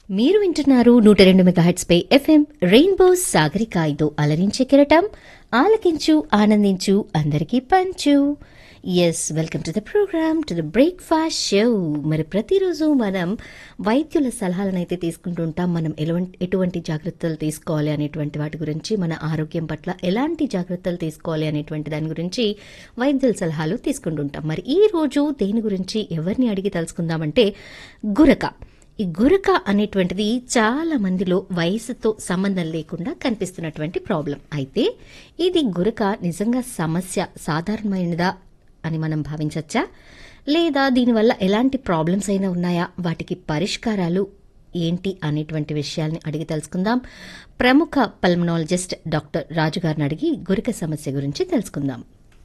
మీరు వింటున్నారు నూట రెండు మెగాహెట్స్ పై ఎఫ్ఎం రెయిన్బో సాగరికాయతో అలరించే కిరటం ఆలకించు ఆనందించు అందరికీ పంచు yes welcome to the programme to the breakfast show మరి ప్రతిరోజు మనం వైద్యుల సలహాలను అయితే తీసుకుంటూ ఉంటాం మనం ఎలాంటి ఎటువంటి జాగ్రత్తలు తీసుకోవాలి అనేటువంటి వాటి గురించి మన ఆరోగ్యం పట్ల ఎలాంటి జాగ్రత్తలు తీసుకోవాలి అనేటువంటి దాని గురించి వైద్యుల సలహాలు తీసుకుంటుంటాం మరి ఈ రోజు దేని గురించి ఎవరిని అడిగి తెలుసుకుందామంటే గురక ఈ గురక అనేటువంటిది చాలా మందిలో వయసుతో సంబంధం లేకుండా కనిపిస్తున్నటువంటి ప్రాబ్లం అయితే ఇది గురక నిజంగా సమస్య సాధారణమైనదా అని మనం భావించవచ్చా లేదా దీనివల్ల ఎలాంటి ప్రాబ్లమ్స్ అయినా ఉన్నాయా వాటికి పరిష్కారాలు ఏంటి అనేటువంటి విషయాల్ని అడిగి తెలుసుకుందాం ప్రముఖ పల్మనాలజిస్ట్ డాక్టర్ రాజు గారిని అడిగి గురిక సమస్య గురించి తెలుసుకుందాం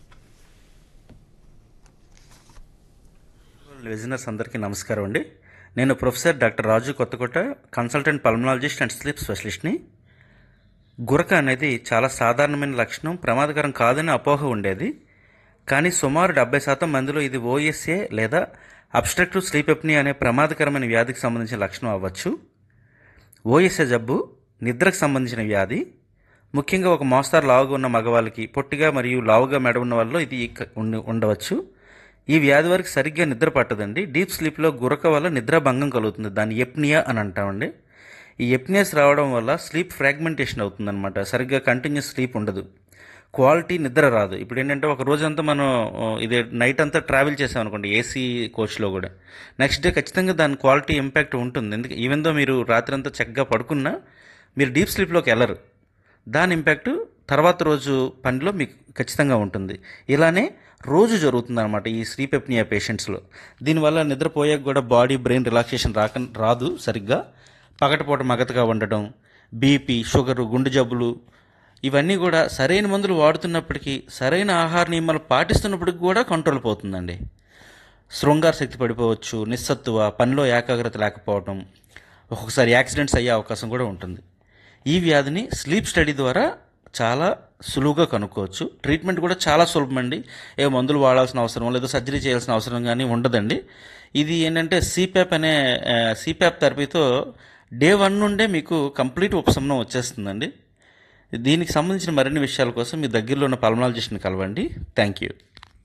లిజనర్స్ అందరికీ నమస్కారం అండి నేను professor doctor Raju Kothakota consultant pulmonologist and sleep స్పెషలిస్ట్ని గురక అనేది చాలా సాధారణమైన లక్షణం ప్రమాదకరం కాదని అపోహ ఉండేది కానీ సుమారు డెబ్బై శాతం మందిలో ఇది ఓఎస్ఏ లేదా అబ్స్ట్రక్టివ్ స్లీప్ ఎప్నీ అనే ప్రమాదకరమైన వ్యాధికి సంబంధించిన లక్షణం అవ్వచ్చు ఓఎస్ఏ జబ్బు నిద్రకు సంబంధించిన వ్యాధి ముఖ్యంగా ఒక మోస్తారు లావుగా ఉన్న మగవాళ్ళకి పొట్టిగా మరియు లావుగా మెడ ఉన్న వాళ్ళలో ఇది క- ఉండ- ఉండవచ్చు ఈ వ్యాధి వారికి సరిగ్గా నిద్ర పట్టదండి డీప్ స్లీప్లో గురక వల్ల నిద్ర భంగం కలుగుతుంది దాన్ని ఎప్నియా అని అంటామండి ఈ ఎప్నియస్ రావడం వల్ల స్లీప్ ఫ్రాగ్మెంటేషన్ అవుతుందన్నమాట సరిగ్గా కంటిన్యూస్ స్లీప్ ఉండదు క్వాలిటీ నిద్ర రాదు ఇప్పుడు ఏంటంటే ఒక రోజంతా మనం ఆ, ఇదే నైట్ అంతా ట్రావెల్ చేసాం అనుకోండి ఏసీ కోచ్లో కూడా నెక్స్ట్ డే ఖచ్చితంగా దాని క్వాలిటీ ఇంపాక్ట్ ఉంటుంది ఎందుకు ఈవెన్ దో మీరు రాత్రి అంతా చక్కగా పడుకున్నా మీరు డీప్ స్లీప్లోకి వెళ్ళరు దాని ఇంపాక్ట్ తర్వాత రోజు పనిలో మీకు ఖచ్చితంగా ఉంటుంది ఇలానే రోజు జరుగుతుంది అనమాట ఈ స్లీప్ ఎప్నియా పేషెంట్స్లో దీనివల్ల నిద్రపోయాక కూడా బాడీ బ్రెయిన్ రిలాక్సేషన్ రాక రాదు సరిగ్గా పగటిపూట మగతగా ఉండడం బీపీ షుగరు గుండె జబ్బులు ఇవన్నీ కూడా సరైన మందులు వాడుతున్నప్పటికీ సరైన ఆహార నియమాలు పాటిస్తున్నప్పటికి కూడా కంట్రోల్ పోతుందండి శృంగార శక్తి పడిపోవచ్చు నిస్సత్తువ పనిలో ఏకాగ్రత లేకపోవడం ఒక్కొక్కసారి యాక్సిడెంట్స్ అయ్యే అవకాశం కూడా ఉంటుంది ఈ వ్యాధిని స్లీప్ స్టడీ ద్వారా చాలా సులువుగా కనుక్కోవచ్చు ట్రీట్మెంట్ కూడా చాలా సులభమండి ఏ మందులు వాడాల్సిన అవసరం లేదా సర్జరీ చేయాల్సిన అవసరం కానీ ఉండదండి ఇది ఏంటంటే సిప్యాప్ అనే సిప్యాప్ థెరపీతో డే వన్ నుండే మీకు కంప్లీట్ ఉపశమనం వచ్చేస్తుందండి దీనికి సంబంధించిన మరిన్ని విషయాల కోసం మీ దగ్గరలో ఉన్న పల్మనాలజిస్ట్ని కలవండి థ్యాంక్ యూ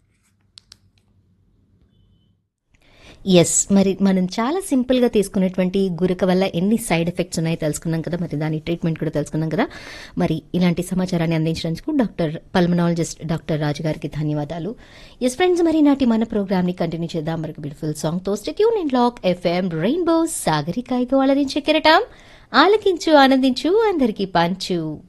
ఎస్ మరి మనం చాలా సింపుల్ గా తీసుకునేటువంటి గురక వల్ల ఎన్ని సైడ్ ఎఫెక్ట్స్ ఉన్నాయో తెలుసుకున్నాం కదా మరి దాని ట్రీట్మెంట్ కూడా తెలుసుకున్నాం కదా మరి ఇలాంటి సమాచారాన్ని అందించినందుకు డాక్టర్ పల్మనాలజిస్ట్ డాక్టర్ రాజు గారికి ధన్యవాదాలు ఎస్ ఫ్రెండ్స్ మరి నాటి మన ప్రోగ్రామ్ ని కంటిన్యూ చేద్దాం మరొక బ్యూటిఫుల్ సాంగ్ తో స్టెట్యూన్ ఇన్ లాక్ ఎఫ్ఎం రెయిన్బో సాగరికాయతో అలరించే కిరటం ఆలకించు ఆనందించు అందరికీ పంచు